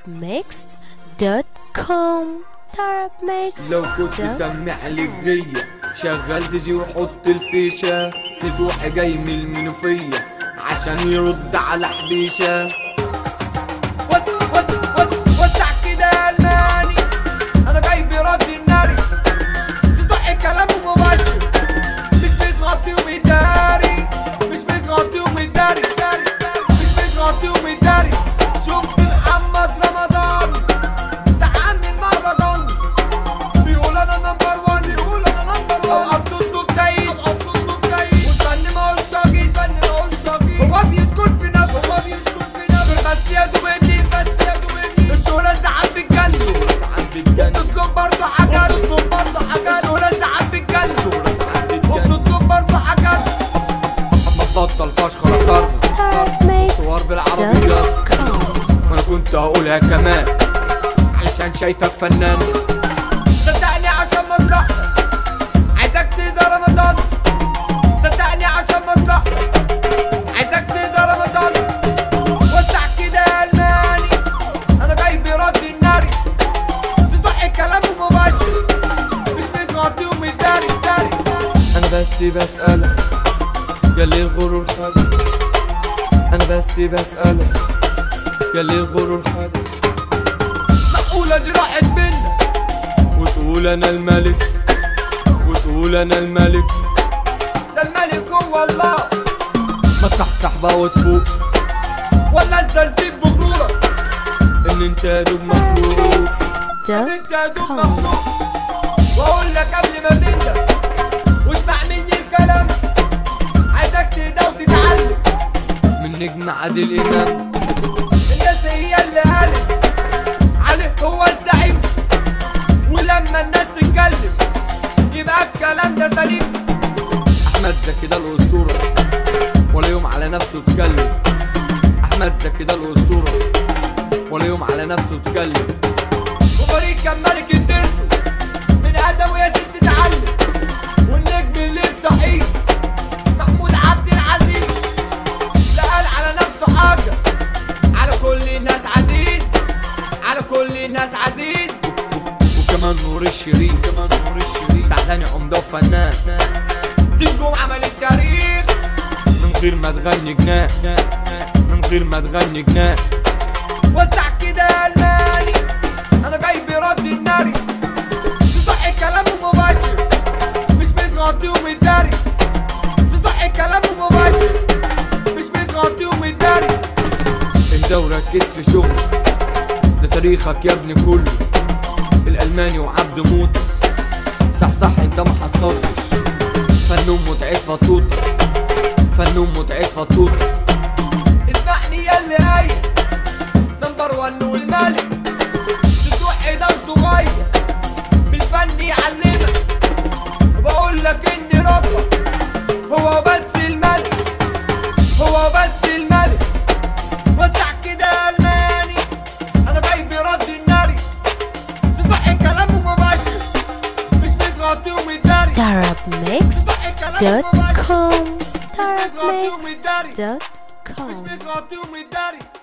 tarabmixed.com tarabmixed لو كنت سمع لي غية شغل ديجي وحط الفيشة فتوح جاي من المنوفية عشان يرد على حبيشة وس- وس- وس- وسع كده يا الماني انا جاي برد الناري فتوح كلامه مباشر مش متغطي ومداري مش متغطي ومداري مش متغطي ومداري شفت محمد رمضان ده عامل مهرجان بيقول انا نمبر وان بيقول انا نمبر وان اوقات تطلب كيس اوقات تطلب كيس والفن ما هوش طاقي الفن ما هوش طاقي هو بيسكن في نفسه هو بيسكن في نفسه بس يا دوبني بس يا دوبني الشهرة ساعات بتجنن ساعات بتجنن وبتطلب برضه حاجات وبتطلب برضه حاجات الشهرة ساعات بتجنن الشهرة ساعات بتجنن وبتطلب برضه حاجات بطل فشخرة فرد صور بالعربيات tarabmixed.com ما انا كنت هقولها كمان علشان شايفك فنان صدقني عشان مصلحتك عايزك تقدر رمضان صدقني عشان مصلحتك عايزك تقدر رمضان وسع كده يا الماني انا جاي برد الناري فتوح كلامه مباشر مش متغطي ومداري داري انا بس بسألك يا اللي الغرور خدك انا بس بسألك يا اللي الغرور خدك معقولة دي راحت منك وتقول انا الملك وتقول انا الملك ده الملك هو الله ما تصحصح بقى وتفوق ولا انت نسيب بغرورك ان انت يا دوب مخلوق ان انت يا دوب مخلوق واقول لك قبل ما تندم واسمع مني الكلام عايزك تهدى وتتعلم من نجم عادل امام الناس هي اللي قالت عليه هو الزعيم ولما الناس تتكلم يبقى الكلام ده سليم احمد زكي ده الاسطوره ولا يوم على نفسه اتكلم احمد زكي ده الاسطوره ولا يوم على نفسه اتكلم وفريق كان ملك الدرس من ادم ويا ست تتعلم والنجم اللي صحيح محمود عبد العزيز لا قال على نفسه حاجه على كل الناس عزيز على كل الناس عزيز وكمان نور الشريف كمان نور الشريف سعداني عمده وفنان دي نجوم عمل التاريخ من غير ما تغني جنان من غير ما تغني جنان وسع كده يا الماني انا جاي برد الناري صدح كلامه مباشر مش متغطي ومداري صدح كلامه مباشر مش متغطي ومداري اهدى وركز في شغلك ده تاريخك يا ابني كله الالماني وعبد موت صح صح انت ما حصلتش فنون متعب فطوطة فنون متعب فطوطة اسمعني يا اللي قايل نمبر وان والملك تتوحي ده الصغير بالفن يعلمك وبقول لك ان ربك هو بس الملك هو بس الملك وسع كده يا الماني انا جاي برد الناري صدح كلامه مباشر مش متغطي ومداري صدح كلامه مباشر tarabmixed.com مش tarabmixed.com متغطي ومداري